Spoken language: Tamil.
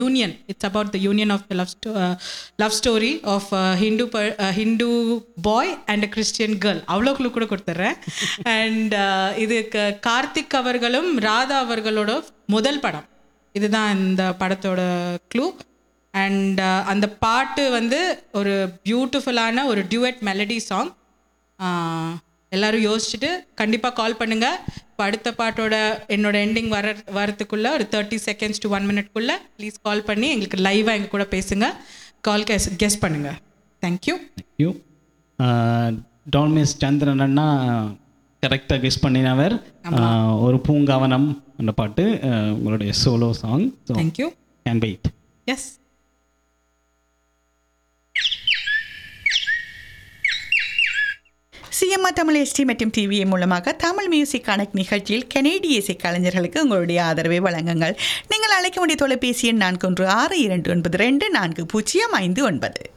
union it's about the union of the love love story of Hindu Hindu boy and a Christian girl அவ்வளோ clue கூட கொடுத்துட்றேன் அண்ட் இது க- கார்த்திக் அவர்களும் ராதா அவர்களோட முதல் படம் இதுதான் இந்த படத்தோட க்ளூ அண்ட் அந்த பாட்டு வந்து ஒரு பியூட்டிஃபுல்லான ஒரு டியூட் மெலடி சாங் எல்லாரும் யோசிச்சுட்டு கண்டிப்பாக கால் பண்ணுங்க இப்போ அடுத்த பாட்டோட என்னோட எண்டிங் வர வரத்துக்குள்ள ஒரு தேர்ட்டி செகண்ட்ஸ் டு ஒன் மினிட்குள்ள ப்ளீஸ் கால் பண்ணி எங்களுக்கு லைவாக எங்கள் கூட பேசுங்க கால் கெஸ் கெஸ் பண்ணுங்க தேங்க்யூ யூ டால்மிஸ் சந்திரன் அண்ணா கரெக்டாக கெஸ் பண்ணினவர் ஆஹ், ஒரு பூங்காவனம் அந்த பாட்டு ஆஹ், உங்களுடைய solo song so thank you can wait S CMR Tamil SD மற்றும் டிவிஏ மூலமாக தமிழ் மியூசிக் கனெக்ட் நிகழ்ச்சியில் கனேடிய இசை கலைஞர்களுக்கு உங்களுடைய ஆதரவை வழங்குங்கள் நீங்கள் அழைக்க வேண்டிய தொலைபேசி எண் நான்கு ஒன்று ஆறு இரண்டு ஒன்பது ரெண்டு நான்கு பூஜ்ஜியம் ஐந்து ஒன்பது